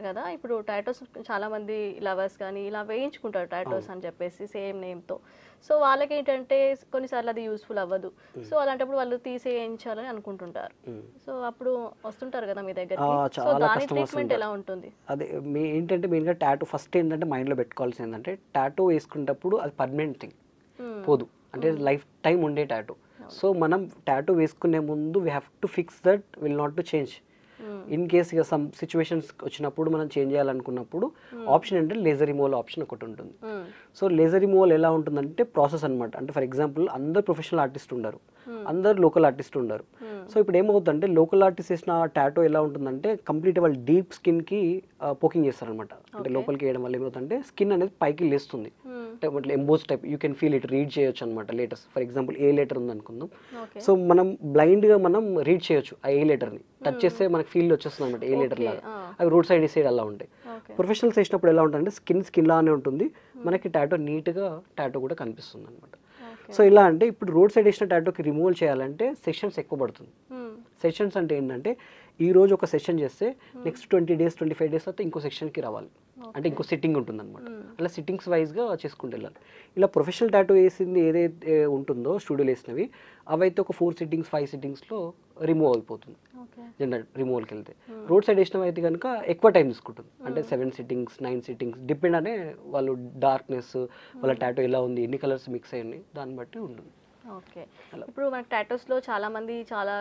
కదా ఇప్పుడు టాటోస్ చాలా మంది లవర్స్ కానీ ఇలా వేయించుకుంటారు టాటోస్ అని చెప్పేసి సేమ్ నేమ్తో సో వాళ్ళకి ఏంటంటే కొన్నిసార్లు అది యూస్ఫుల్ అవ్వదు సో అలాంటప్పుడు వాళ్ళు తీసేయించాలని అనుకుంటుంటారు ఉమ్. సో అప్పుడు వస్తుంటారు కదా మీ దగ్గర ఆ, సో చాలా దాని customers ట్రీట్మెంట్ ఉంటారు. ఎలా ఉంటుంది అదే మీ ఏంటంటే మెయిన్గా టాటూ ఫస్ట్ ఏంటంటే మైండ్లో పెట్టుకోవాల్సింది ఏంటంటే టాటూ వేసుకునేటప్పుడు అది పర్మనెంట్ థింగ్ Hmm. పోదు అంటే లైఫ్ టైం ఉండే టాటూ సో మనం టాటూ వేసుకునే ముందు we have to fix that will not to change Hmm. In case ఇక సమ్ సిచ్యువేషన్స్ వచ్చినప్పుడు మనం చేంజ్ చేయాలనుకున్నప్పుడు ఆప్షన్ అంటే లేజర్ రిమూవల్ ఆప్షన్ ఒకటి ఉంటుంది Hmm. సో లేజర్ రిమూవల్ ఎలా ఉంటుందంటే ప్రాసెస్ అనమాట అంటే ఫర్ ఎగ్జాంపుల్ అందరు ప్రొఫెషనల్ ఆర్టిస్ట్ ఉండరు అందరు లోకల్ ఆర్టిస్ట్ ఉండరు Hmm. సో ఇప్పుడు ఏమవుతుందంటే లోకల్ ఆర్టిస్ట్ వేసిన టాటో ఎలా ఉంటుందంటే కంప్లీట్ వాళ్ళ డీప్ స్కిన్కి పోకింగ్ చేస్తారనమాట అంటే లోపలికి వేయడం వల్ల ఏమవుతుందంటే స్కిన్ అనేది పైకి లేస్తుంది Hmm. అంటే ఇట్లా emboss type you can feel it read చేయొచ్చు అనమాట letters for example A letter ఉంది అనుకుందాం ఓకే సో మనం బ్లైండ్గా మనం రీడ్ చేయొచ్చు ఆ ఏ లెటర్ని టచ్ చేస్తే మనకి ఫీల్ వచ్చేస్తుంది అనమాట ఏ లెటర్ Okay, లాగా ah. అవి రోడ్ సైడ్ ఈ సైడ్ అలా ఉంటాయి ఓకే ప్రొఫెషనల్స్ వేసినప్పుడు ఎలా ఉంటుందంటే స్కిన్ స్కిన్ లానే ఉంటుంది మనకి టాటో నీట్గా టాటో కూడా కనిపిస్తుంది అనమాట ఓకే సో ఇలా అంటే ఇప్పుడు రోడ్ సైడ్ వేసిన టాటోకి రిమూవల్ చేయాలంటే సెషన్స్ ఎక్కువ పడుతుంది Hmm. సెషన్స్ అంటే ఏంటంటే ఈ రోజు ఒక సెషన్ చేస్తే next twenty days twenty five days తర్వాత ఇంకో సెషన్కి రావాలి అంటే ఇంకో సిట్టింగ్ ఉంటుంది అనమాట అలా సిట్టింగ్స్ వైజ్గా చేసుకుంటూ వెళ్ళాలి ఇలా ప్రొఫెషనల్ టాటూ వేసింది ఏదైతే ఉంటుందో స్టూడియోలో వేసినవి అవైతే ఒక ఫోర్ సిట్టింగ్స్ ఫైవ్ సిట్టింగ్స్లో రిమూవ్ అయిపోతుంది ఓకే జనరల్ రిమూవల్కి వెళ్తే రోడ్ సైడ్ వేసినవి అయితే కనుక ఎక్కువ టైం తీసుకుంటుంది అంటే seven sittings nine sittings depend అనే వాళ్ళు డార్క్నెస్ వాళ్ళ టాటూ ఎలా ఉంది ఎన్ని కలర్స్ మిక్స్ అయ్యి దాన్ని బట్టి ఉంటుంది ఓకే ఇప్పుడు మనకి టాటోస్లో చాలా మంది చాలా